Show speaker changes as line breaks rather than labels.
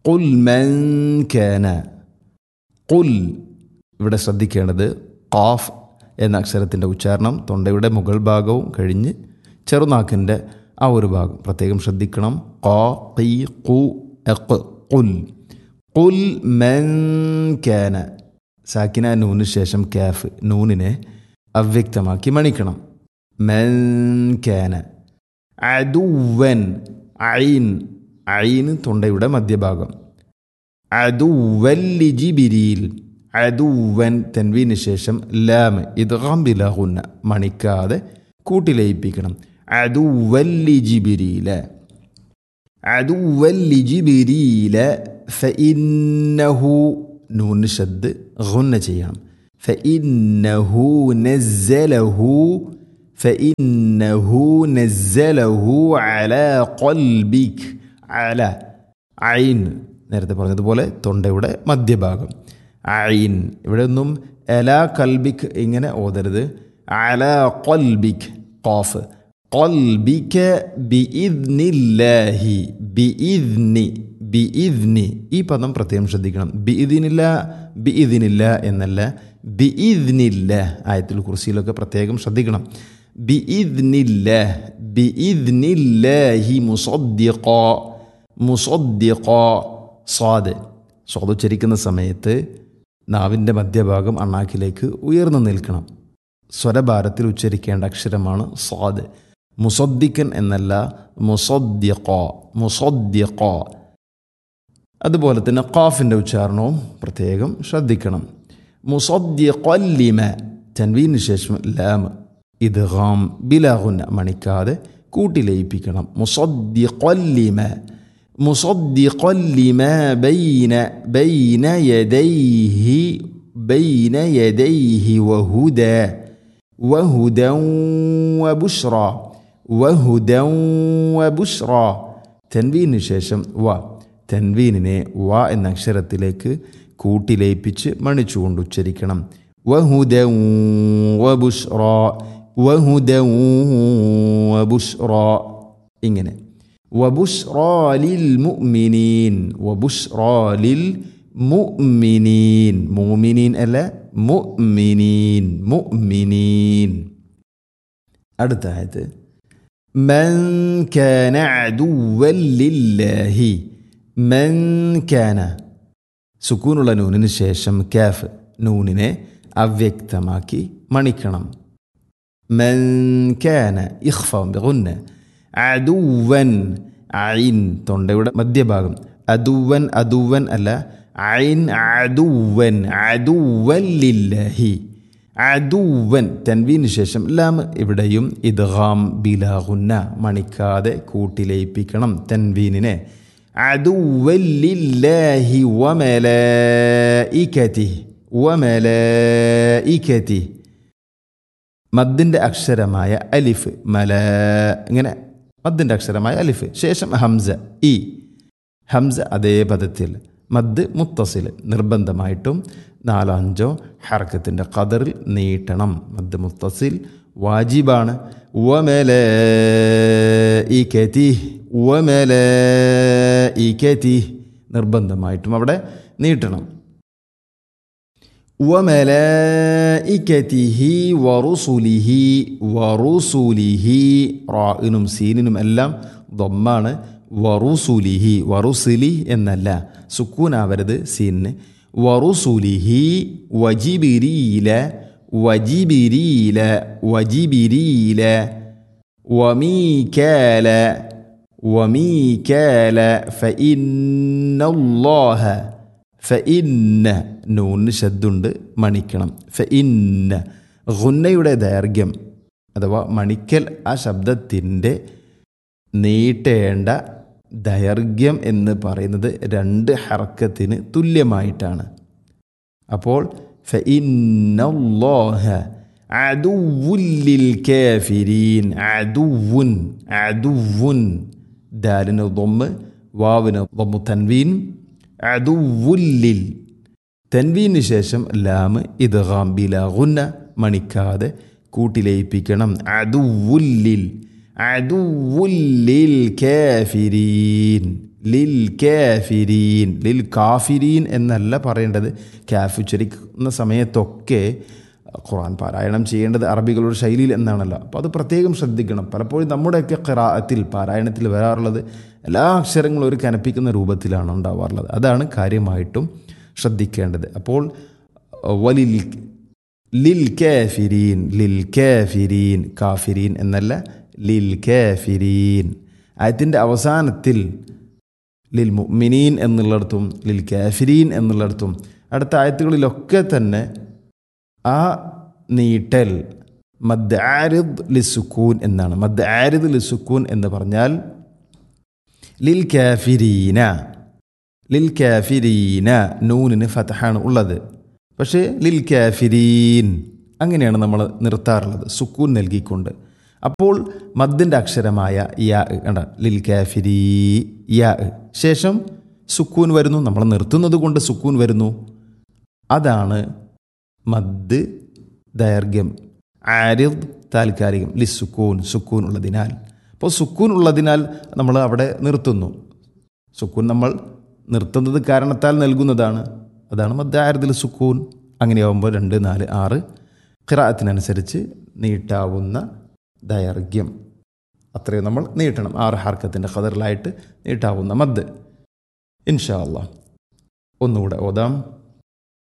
കുൽ മൻ കാന കുൽ ഇവിടെ ശ്രദ്ധിക്കേണ്ടത് ഖാഫ് എന്ന അക്ഷരത്തിൻ്റെ ഉച്ചാരണം തൊണ്ടയുടെ മുകൾ ഭാഗവും കഴിഞ്ഞ് ചെറുനാക്കിൻ്റെ ആ ഒരു ഭാഗം പ്രത്യേകം ശ്രദ്ധിക്കണം ഖാ ഖീ ഖു എഖ് കുൽ കുൽ മൻ കാന സാക്കിന നൂന് ശേഷം കാഫ് നൂനിനെ അവ്യക്തമാക്കി മണിക്കണം മൻ കാന അദുവൻ ഐൻ ഐന് തൊണ്ടയുടെ മധ്യഭാഗം അദുവല്ലി ജിബിരിയിൽ അദുവൻ തൻവീന് ശേഷം ലാമ് ഇത് ഗംബിലഹുന്ന മണിക്കാതെ കൂട്ടിലയിപ്പിക്കണം അദുവല്ലി ജിബിരിയില അദുവല്ലി ജിബിരിയില ഫഇന്നഹു നൂന് ഷദ് ഗുന്ന ചെയ്യണം ഫഇന്നഹു നസ്സലഹു فإنه نزله على قلبك على ഐൻ നേരത്തെ പറഞ്ഞതുപോലെ തൊണ്ടയുടെ മധ്യഭാഗം ഐൻ ഇവിടെ ഒന്നും എല കൽബിക് ഇങ്ങനെ ഓതരുത് അല കൊൽബിക് കോഫ് കൊൽബിക്ക ബിഇദ്നില്ലാഹി ബിഇദ്നി ബിഇദ്നി ഈ പദം പ്രത്യേകം ശ്രദ്ധിക്കണം ബിഇദിനില്ല ബിഇദിനില്ല എന്നല്ല ബിഇദ്നില്ല ആയത്തിൽ കുർസിയിലൊക്കെ പ്രത്യേകം ശ്രദ്ധിക്കണം ബിഇദ്നില്ലാ ബിഇദ്നില്ലാഹി മുസദ്ദിഖ മുസദ്ദിഖ സ്വാദ് സ്വാദ് ഉച്ചരിക്കുന്ന സമയത്ത് നാവിൻ്റെ മധ്യഭാഗം അണ്ണാക്കിലേക്ക് ഉയർന്നു നിൽക്കണം സ്വരഭാരത്തിൽ ഉച്ചരിക്കേണ്ട അക്ഷരമാണ് സ്വാദ് മുസദ്ദിഖൻ എന്നല്ല മുസദ്ദിഖ മുസദ്ദിഖ അതുപോലെ തന്നെ ഖാഫിൻ്റെ ഉച്ചാരണവും പ്രത്യേകം ശ്രദ്ധിക്കണം മുസദ്ദിഖല്ലിമ തൻവീന് ശേഷം ലാം ഇദ്ഗാം ബിലാഹുന്ന മണിക്കാതെ കൂട്ടിലയിപ്പിക്കണം മുസദ്ദിഖല്ലിമ മുസദ്ദിഖല്ലിമ ബൈന ബൈന യദൈഹി ബൈന യദൈഹി വഹുദ വഹുദ വബുഷ്റ വഹുദ വബുഷ്റ തൻവീന് ശേഷം വ തൻവീനിനെ വ എന്ന അക്ഷരത്തിലേക്ക് കൂട്ടിലയിപ്പിച്ച് മണിച്ചുകൊണ്ട് ഉച്ചരിക്കണം വഹുദ വബുഷ്റ വഹുദ വബുഷ്റ ഇങ്ങനെ വബുഷ്റാലിൽ മുഅ്മിനീൻ വബുഷ്റാലിൽ മുഅ്മിനീൻ മുഅ്മിനീൻ അല്ല മുഅ്മിനീൻ മുഅ്മിനീൻ അടുത്ത ആയത്ത് من كان عدوا لله من كان സുക്കൂനുള്ള നൂനിന് ശേഷം കാഫ് നൂനിനെ അവ്യക്തമാക്കി മണിക്കണം من كان ഇഖ്ഫ ബിഗുന്ന അദുവൻ ഐൻ തൊണ്ടയുടെ മധ്യഭാഗം അദുവൻ അദുവൻ അല്ല ഐൻ അദുവൻ അദുവൻ ലില്ലാഹി അദുവൻ തൻവീന് ശേഷം ലാം ഇവിടെയും ഇദ്ഗാം ബിലാഹുന്ന മണിക്കാതെ കൂട്ടിലയിപ്പിക്കണം തൻവീനിനെ അദുവൻ ലില്ലാഹി വമലായികതി വമലായികതി മദ്ദിൻ്റെ അക്ഷരമായ അലിഫ് മല ഇങ്ങനെ മദ്ദിൻ്റെ അക്ഷരമായ അലിഫ് ശേഷം ഹംസ ഇ ഹംസ അതേ പദത്തിൽ മദ് മുത്തസിൽ നിർബന്ധമായിട്ടും നാലോ അഞ്ചോ ഹർക്കത്തിൻ്റെ കതറിൽ നീട്ടണം മദ് മുത്തസിൽ വാജിബാണ് വമല ഇക്കത്തി വമല ഇക്കത്തി നിർബന്ധമായിട്ടും അവിടെ നീട്ടണം വമലായിക്കത്തിഹി വറുസുലിഹി വറുസുലിഹി റാഇനും സീനിനും എല്ലാം ദൊമ്മാണ് വറുസുലിഹി വറുസുലി എന്നല്ല സുക്കൂനാവരുത് സീനിന് വറുസുലിഹി വജിബിരീല വജിബിരീല വജിബിരീല വമീകാല വമീകാല ഫഇന്നല്ലാഹ ഫഇന്ന നൂന് ശബ്ദുണ്ട് മണിക്കണം ഫഇന്ന ഗുന്നയുടെ ദൈർഘ്യം അഥവാ മണിക്കൽ ആ ശബ്ദത്തിൻ്റെ നീട്ടേണ്ട ദൈർഘ്യം എന്ന് പറയുന്നത് രണ്ട് ഹർക്കത്തിന് തുല്യമായിട്ടാണ് അപ്പോൾ ഫഇന്നല്ലാഹ അദുവുല്ലിൽ കാഫിരീൻ അദുവുൻ അദുവുൻ ദാലിന് ദൊമ്മ് വാവിന് ദൊമ്മു തൻവീൻ അദുവുല്ലിൽ തൻവീന് ശേഷം ലാമ് ഇദ്ഗാം ബിലാ ഗുന്ന മണിക്കാതെ കൂട്ടിലയിപ്പിക്കണം അദുവുല്ലിൽ അദുവുല്ലിൽ കാഫിരീൻ ലിൽ കാഫിരീൻ ലിൽ കാഫിരീൻ എന്നല്ല പറയേണ്ടത് കാഫ് ഉച്ചരിക്കുന്ന സമയത്തൊക്കെ ഖുറാൻ പാരായണം ചെയ്യേണ്ടത് അറബികളുടെ ശൈലിയിൽ എന്നാണല്ലോ അപ്പോൾ അത് പ്രത്യേകം ശ്രദ്ധിക്കണം പലപ്പോഴും നമ്മുടെയൊക്കെ ഖിറാഅത്തിൽ പാരായണത്തിൽ വരാറുള്ളത് എല്ലാ അക്ഷരങ്ങളും ഒരു കനപ്പിക്കുന്ന രൂപത്തിലാണ് ഉണ്ടാവാറുള്ളത് അതാണ് കാര്യമായിട്ടും ശ്രദ്ധിക്കേണ്ടത് അപ്പോൾ വലിൽ ലിൽ കാഫിരീൻ ലിൽ കാഫിരീൻ കാഫിരീൻ എന്നല്ല ലിൽ കാഫിരീൻ ആയത്തിൻ്റെ അവസാനത്തിൽ ലിൽ മുഅ്മിനീൻ എന്നുള്ളിടത്തും ലിൽ കാഫിരീൻ എന്നുള്ളിടത്തും അടുത്ത ആയത്തുകളിലൊക്കെ തന്നെ ആ നീട്ടൽ മദ് ആരിദ് ലിസുക്കൂൻ എന്നാണ് മദ് ആരിദ് ലിസുക്കൂൻ എന്ന് പറഞ്ഞാൽ ലിൽ കാഫിരീന ലിൽ കാഫിരീന നൂനിന് ഫതഹാണ് ഉള്ളത് പക്ഷേ ലിൽ കാഫിരീൻ അങ്ങനെയാണ് നമ്മൾ നിർത്താറുള്ളത് സുക്കൂൻ നൽകിക്കൊണ്ട് അപ്പോൾ മദ്ദിൻ്റെ അക്ഷരമായ യാ കണ്ട ലിൽ കാഫിരീ യാ ശേഷം സുക്കൂൻ വരുന്നു നമ്മൾ നിർത്തുന്നത് കൊണ്ട് സുക്കൂൻ വരുന്നു അതാണ് മദ് ദൈർഘ്യം ആരിദ് താൽക്കാലികം ലി സുക്കൂൻ സുക്കൂൻ ഉള്ളതിനാൽ അപ്പോൾ സുക്കൂൻ ഉള്ളതിനാൽ നമ്മൾ അവിടെ നിർത്തുന്നു സുക്കൂൻ നമ്മൾ നിർത്തുന്നത് കാരണത്താൽ നൽകുന്നതാണ് അതാണ് മദ് ആരിദിൽ സുക്കൂൻ അങ്ങനെയാവുമ്പോൾ രണ്ട് നാല് ആറ് ഖിറാത്തിനനുസരിച്ച് നീട്ടാവുന്ന ദൈർഘ്യം അത്രയും നമ്മൾ നീട്ടണം ആറ് ഹാർക്കത്തിൻ്റെ ഖദറിലായിട്ട് നീട്ടാവുന്ന മദ് ഇൻഷാ അള്ളാഹ് ഒന്നുകൂടെ ഓതാം